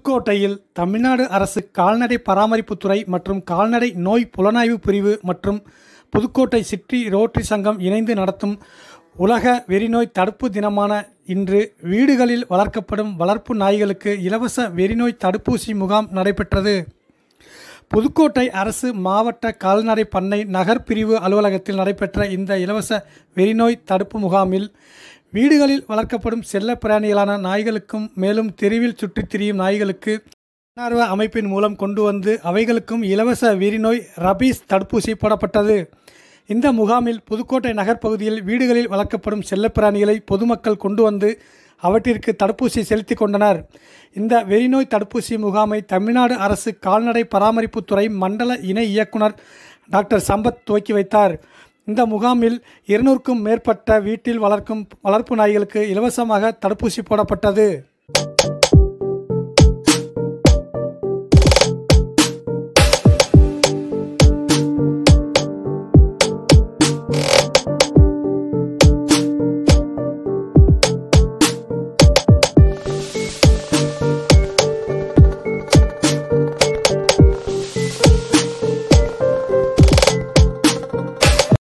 புதுக்கோட்டையில் தமிழ்நாடு அரசு கால்நடை பராமரிப்புத்துறை மற்றும் கால்நடை நோய் புலனாய்வு பிரிவு மற்றும் புதுக்கோட்டை சிட்டி ரோட்டரி சங்கம் இணைந்து நடத்தும் உலக வெறிநோய் தடுப்பு தினமான இன்று வீடுகளில் வளர்க்கப்படும் வளர்ப்பு நாய்களுக்கு இலவச வெறிநோய் தடுப்பூசி முகாம் நடைபெற்றது புதுக்கோட்டை அரசு மாவட்ட கால்நடை பண்ணை நகர் பிரிவு அலுவலகத்தில் நடைபெற்ற இந்த இலவச வெறிநோய் தடுப்பு முகாமில் வீடுகளில் வளர்க்கப்படும் செல்லப் பிராணிகளான நாய்களுக்கும் மேலும் தெருவில் சுற்றித் திரியும் நாய்களுக்கு தன்னார்வ அமைப்பின் மூலம் கொண்டு வந்து அவைகளுக்கும் இலவச வெறிநோய் ரபீஸ் தடுப்பூசி போடப்பட்டது இந்த முகாமில் புதுக்கோட்டை நகர்ப்பகுதியில் வீடுகளில் வளர்க்கப்படும் செல்லப்பிராணிகளை பொதுமக்கள் கொண்டு வந்து அவற்றிற்கு தடுப்பூசி செலுத்தி கொண்டனர் இந்த வெறிநோய் தடுப்பூசி முகாமை தமிழ்நாடு அரசு கால்நடை பராமரிப்புத்துறை மண்டல இணை இயக்குனர் டாக்டர் சம்பத் துவக்கி வைத்தார் இந்த முகாமில் இருநூறுக்கும் மேற்பட்ட வீட்டில் வளர்க்கும் வளர்ப்பு நாய்களுக்கு இலவசமாக தடுப்பூசி போடப்பட்டது